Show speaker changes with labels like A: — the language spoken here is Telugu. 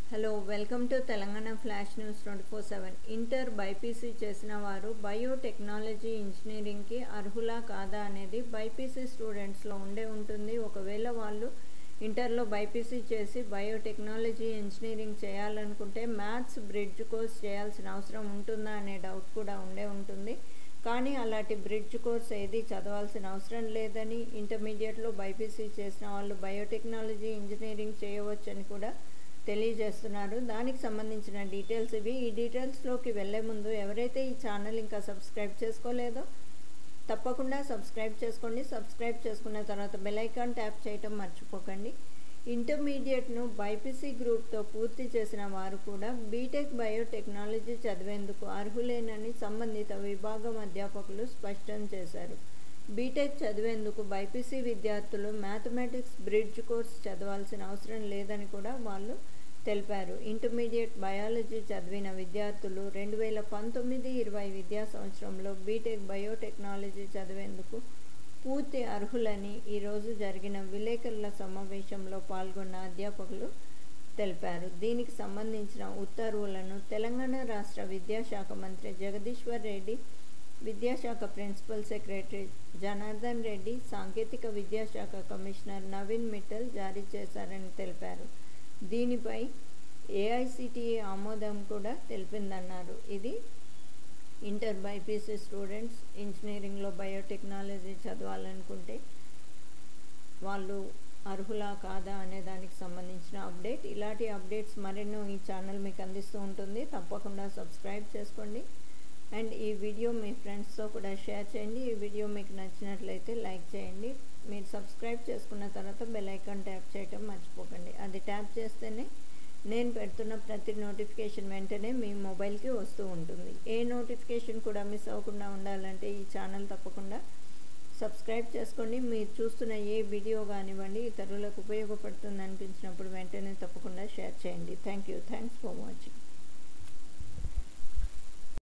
A: hello welcome to Telangana flash news twenty four seven inter BiPC చేసిన వారు బయోటెక్నాలజీ ఇంజనీరింగ్కి అర్హులా కాదా అనేది బైపీసీ స్టూడెంట్స్లో ఉండే ఉంటుంది ఒకవేళ వాళ్ళు ఇంటర్లో బైపీసీ చేసి బయోటెక్నాలజీ ఇంజనీరింగ్ చేయాలనుకుంటే మ్యాథ్స్ బ్రిడ్జ్ కోర్స్ చేయాల్సిన అవసరం ఉంటుందా అనే డౌట్ కూడా ఉండే ఉంటుంది కానీ అలాంటి బ్రిడ్జ్ కోర్స్ ఏది చదవాల్సిన అవసరం లేదని ఇంటర్మీడియట్లో బైపీసీ చేసిన వాళ్ళు బయోటెక్నాలజీ ఇంజనీరింగ్ చేయవచ్చని కూడా తెలియజేస్తున్నారు దానికి సంబంధించిన డీటెయిల్స్ ఇవి ఈ డీటెయిల్స్లోకి వెళ్ళే ముందు ఎవరైతే ఈ ఛానల్ ఇంకా సబ్స్క్రైబ్ చేసుకోలేదో తప్పకుండా సబ్స్క్రైబ్ చేసుకోండి సబ్స్క్రైబ్ చేసుకున్న తర్వాత బెల్ ఐకాన్ ట్యాప్ చేయటం మర్చిపోకండి ఇంటర్మీడియట్ను బైపీసీ గ్రూప్తో పూర్తి చేసిన వారు కూడా బీటెక్ బయోటెక్నాలజీ చదివేందుకు అర్హులేనని సంబంధిత విభాగం అధ్యాపకులు స్పష్టం చేశారు బీటెక్ చదివేందుకు బైపీసీ విద్యార్థులు మ్యాథమెటిక్స్ బ్రిడ్జ్ కోర్స్ చదవాల్సిన అవసరం లేదని కూడా వాళ్ళు తెలిపారు ఇంటర్మీడియట్ బయాలజీ చదివిన విద్యార్థులు రెండు వేల పంతొమ్మిది ఇరవై విద్యా సంవత్సరంలో బీటెక్ బయోటెక్నాలజీ చదివేందుకు పూర్తి అర్హులని ఈరోజు జరిగిన విలేకరుల సమావేశంలో పాల్గొన్న అధ్యాపకులు తెలిపారు దీనికి సంబంధించిన ఉత్తర్వులను తెలంగాణ రాష్ట్ర విద్యాశాఖ మంత్రి జగదీశ్వర్ రెడ్డి విద్యాశాఖ ప్రిన్సిపల్ సెక్రటరీ జనార్దన్ రెడ్డి సాంకేతిక విద్యాశాఖ కమిషనర్ నవీన్ మిట్టల్ జారీ చేశారని తెలిపారు దీనిపై ఏఐసిటిఈ ఆమోదం కూడా తెలిపిందన్నారు ఇది ఇంటర్ బైపీసీ స్టూడెంట్స్ ఇంజనీరింగ్లో బయోటెక్నాలజీ చదవాలనుకుంటే వాళ్ళు అర్హులా కాదా అనే దానికి సంబంధించిన అప్డేట్ ఇలాంటి అప్డేట్స్ మరెన్నో ఈ ఛానల్ మీకు అందిస్తూ ఉంటుంది తప్పకుండా సబ్స్క్రైబ్ చేసుకోండి అండ్ ఈ వీడియో మీ ఫ్రెండ్స్తో కూడా షేర్ చేయండి ఈ వీడియో మీకు నచ్చినట్లయితే లైక్ చేయండి మీరు సబ్స్క్రైబ్ చేసుకున్న తర్వాత బెల్ ఐకాన్ ట్యాప్ చేయటం మర్చిపోకండి అది ట్యాప్ చేస్తేనే నేను పెడుతున్న ప్రతి నోటిఫికేషన్ వెంటనే మీ మొబైల్కి వస్తూ ఉంటుంది ఏ నోటిఫికేషన్ కూడా మిస్ అవ్వకుండా ఉండాలంటే ఈ ఛానల్ తప్పకుండా సబ్స్క్రైబ్ చేసుకోండి మీరు చూస్తున్న ఏ వీడియో కానివ్వండి ఇతరులకు ఉపయోగపడుతుంది అనిపించినప్పుడు వెంటనే తప్పకుండా షేర్ చేయండి thank you thanks for watching